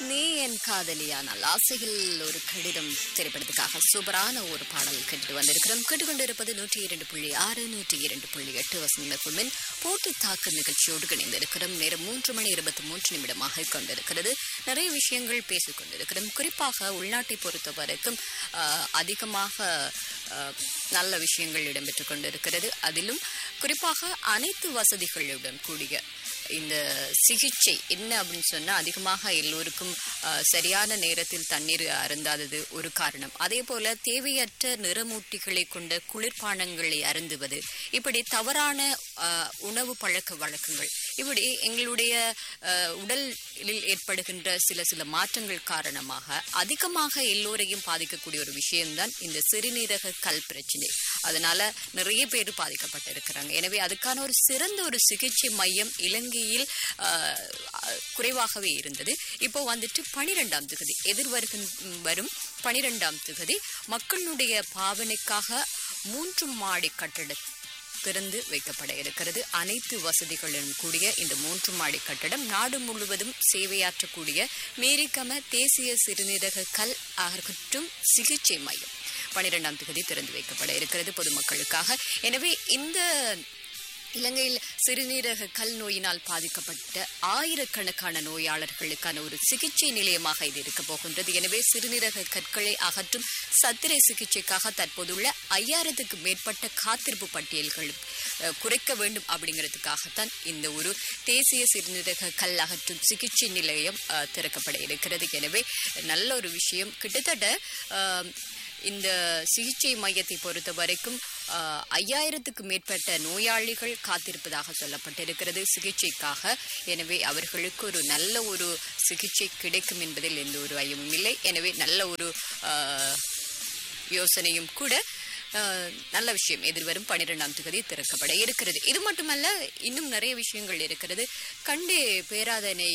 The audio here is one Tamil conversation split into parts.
நீ என் காதலியானால் ஆசையில் ஒரு கடிதம் திரைப்படத்துக்காக சூப்பரான ஒரு பாடல் கேட்டு வந்திருக்கிறோம் கேட்டுக்கொண்டிருப்பது நூற்றி இரண்டு புள்ளி ஆறு நூற்றி இரண்டு புள்ளி எட்டு வசந்தமின் போட்டி தாக்கு நிகழ்ச்சியோடு இணைந்திருக்கிறோம் நேரம் மூன்று மணி இருபத்தி மூன்று நிமிடமாக கொண்டிருக்கிறது நிறைய விஷயங்கள் பேசிக் கொண்டிருக்கிறோம் குறிப்பாக உள்நாட்டை பொறுத்த வரைக்கும் ஆஹ், அதிகமாக ஆஹ், நல்ல விஷயங்கள் இடம்பெற்றுக் கொண்டிருக்கிறது அதிலும் குறிப்பாக அனைத்து வசதிகளுடன் கூடிய இந்த சிகிச்சை என்ன அப்படின்னு சொன்னா அதிகமாக எல்லோருக்கும் ஆஹ், சரியான நேரத்தில் தண்ணீர் அருந்தாதது ஒரு காரணம் அதே போல தேவையற்ற நிறமூட்டிகளை கொண்ட குளிர்பானங்களை அருந்துவது இப்படி தவறான ஆஹ், உணவு பழக்க வழக்கங்கள் இப்படி எங்களுடைய ஆஹ், உடலில் ஏற்படுகின்ற சில சில மாற்றங்கள் காரணமாக அதிகமாக எல்லோரையும் பாதிக்கக்கூடிய ஒரு விஷயம்தான் இந்த சிறுநீரக கல் பிரச்சனை அதனால நிறைய பேர் பாதிக்கப்பட்டிருக்கிறாங்க எனவே அதுக்கான ஒரு சிறந்த ஒரு சிகிச்சை மையம் இலங்கையில் ஆஹ், ஆஹ், குறைவாகவே இருந்தது இப்போ வந்துட்டு பனிரெண்டாம் திகதி எதிர்வருகின் வரும் பனிரெண்டாம் திகதி மக்களுடைய பாவனைக்காக மூன்று மாடி கட்டட திறந்து வைக்கப்பட இருக்கிறது அனைத்து வசதிகளுடன் கூடிய இந்த மூன்று மாடி கட்டடம் நாடு முழுவதும் சேவையாற்றக்கூடிய மேரிக்கம தேசிய சிறுநீரக கல் அகற்றும் சிகிச்சை மையம் பனிரெண்டாம் தேதி திறந்து வைக்கப்பட இருக்கிறது பொதுமக்களுக்காக எனவே இந்த இலங்கையில் சிறுநீரக கல் நோயினால் பாதிக்கப்பட்ட ஆயிரக்கணக்கான நோயாளர்களுக்கான ஒரு சிகிச்சை நிலையமாக இது இருக்க போகின்றது எனவே சிறுநீரக கற்களை அகற்றும் சத்திரை சிகிச்சைக்காக தற்போதுள்ள ஐயாயிரத்துக்கு மேற்பட்ட காத்திருப்பு பட்டியல்கள் அஹ், குறைக்க வேண்டும் அப்படிங்கிறதுக்காகத்தான் இந்த ஒரு தேசிய சிறுநீரக கல் அகற்றும் சிகிச்சை நிலையம் அஹ், திறக்கப்பட இருக்கிறது எனவே நல்ல ஒரு விஷயம் கிட்டத்தட்ட அஹ், இந்த சிகிச்சை மையத்தை பொறுத்த வரைக்கும் ஆஹ், ஐயாயிரத்துக்கு மேற்பட்ட நோயாளிகள் காத்திருப்பதாக சொல்லப்பட்டிருக்கிறது சிகிச்சைக்காக எனவே அவர்களுக்கு ஒரு நல்ல ஒரு சிகிச்சை கிடைக்கும் என்பதில் எந்த ஒரு ஐயமும் இல்லை எனவே நல்ல ஒரு ஆஹ், யோசனையும் கூட ஆஹ், நல்ல விஷயம் எதிர்வரும் பன்னிரெண்டாம் தேதி திறக்கப்பட இருக்கிறது இது மட்டுமல்ல இன்னும் நிறைய விஷயங்கள் இருக்கிறது கண்டே பேராதனை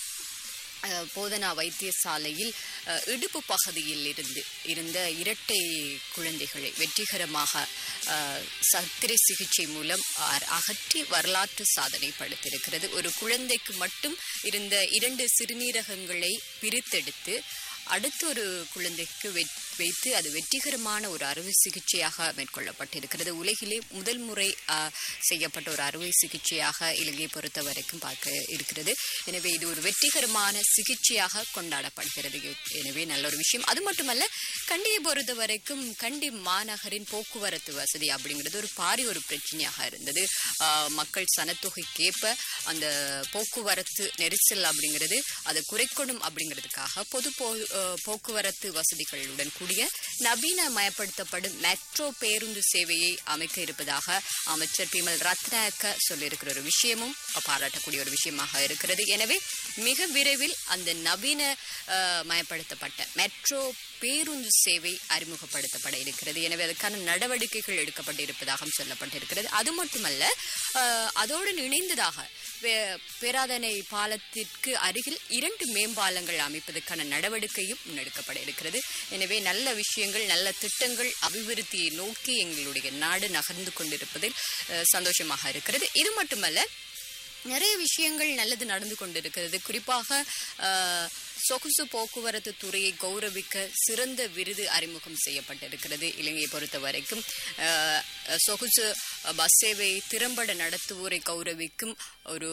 அஹ், போதனா வைத்தியசாலையில் அஹ், இடுப்பு பகுதியில் இருந்து இருந்த இரட்டை குழந்தைகளை வெற்றிகரமாக அஹ், சத்திரை சிகிச்சை மூலம் அ- அகற்றி வரலாற்று சாதனை படைத்திருக்கிறது ஒரு குழந்தைக்கு மட்டும் இருந்த இரண்டு சிறுநீரகங்களை பிரித்தெடுத்து அடுத்த ஒரு குழந்தைக்கு வெ- வைத்து அது வெற்றிகரமான ஒரு அறுவை சிகிச்சையாக மேற்கொள்ளப்பட்டிருக்கிறது உலகிலே முதல் முறை ஆ, செய்யப்பட்ட ஒரு அறுவை சிகிச்சையாக இலங்கையை பொறுத்த வரைக்கும் பார்க்க இருக்கிறது எனவே இது ஒரு வெற்றிகரமான சிகிச்சையாக கொண்டாடப்படுகிறது எனவே நல்ல ஒரு விஷயம் அது மட்டுமல்ல கண்டியை பொறுத்த வரைக்கும் கண்டி மாநகரின் போக்குவரத்து வசதி அப்படிங்கிறது ஒரு பாரிய ஒரு பிரச்சனையாக இருந்தது ஆ, மக்கள் சனத்தொகைக்கேற்ப அந்த போக்குவரத்து நெரிசல் அப்படிங்கிறது அதை குறைக்கணும் அப்படிங்கிறதுக்காக பொது போ அஹ், போக்குவரத்து வசதிகளுடன் கூடிய நவீனமயப்படுத்தப்படும் மெட்ரோ பேருந்து சேவையை அமைக்க இருப்பதாக அமைச்சர் பிமல் ரத்னாக்க சொல்லியிருக்கிற ஒரு விஷயமும் பாராட்டக்கூடிய ஒரு விஷயமாக இருக்கிறது எனவே மிக விரைவில் அந்த நவீன அஹ், மயப்படுத்தப்பட்ட மெட்ரோ பேருந்து சேவை அறிமுகப்படுத்தப்பட இருக்கிறது எனவே அதுக்கான நடவடிக்கைகள் எடுக்கப்பட்டிருப்பதாகவும் சொல்லப்பட்டிருக்கிறது அது மட்டுமல்ல அஹ், அதோடு இணைந்ததாக வே- பேராதனை பாலத்திற்கு அருகில் இரண்டு மேம்பாலங்கள் அமைப்பதற்கான நடவடிக்கையும் முன்னெடுக்கப்பட இருக்கிறது எனவே நல்ல விஷயங்கள் நல்ல திட்டங்கள் அபிவிருத்தியை நோக்கி எங்களுடைய நாடு நகர்ந்து கொண்டிருப்பதில் அஹ், சந்தோஷமாக இருக்கிறது இது மட்டுமல்ல நிறைய விஷயங்கள் நல்லது நடந்து கொண்டிருக்கிறது குறிப்பாக அஹ், சொகுசு போக்குவரத்து துறையை கௌரவிக்க சிறந்த விருது அறிமுகம் செய்யப்பட்டிருக்கிறது இலங்கையை பொறுத்த வரைக்கும் அஹ், சொகுசு பஸ் சேவை திறம்பட நடத்துவோரை கௌரவிக்கும் ஒரு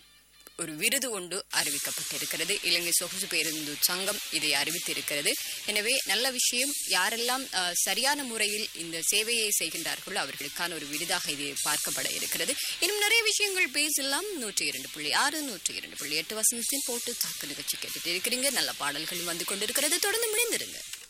ஒரு விருது ஒன்று அறிவிக்கப்பட்டிருக்கிறது இலங்கை சொகுசு பேருந்து சங்கம் இதை அறிவித்திருக்கிறது எனவே நல்ல விஷயம் யாரெல்லாம் அஹ், சரியான முறையில் இந்த சேவையை செய்கின்றார்களோ அவர்களுக்கான ஒரு விருதாக இது பார்க்கப்பட இருக்கிறது இன்னும் நிறைய விஷயங்கள் பேசலாம் நூற்றி இரண்டு புள்ளி ஆறு நூற்றி இரண்டு புள்ளி எட்டு வசனத்தின் போட்டு தாக்கு நிகழ்ச்சி கேட்டுட்டு இருக்கிறீங்க நல்ல பாடல்கள் வந்து கொண்டிருக்கிறது தொடர்ந்து முடிந்திருங்க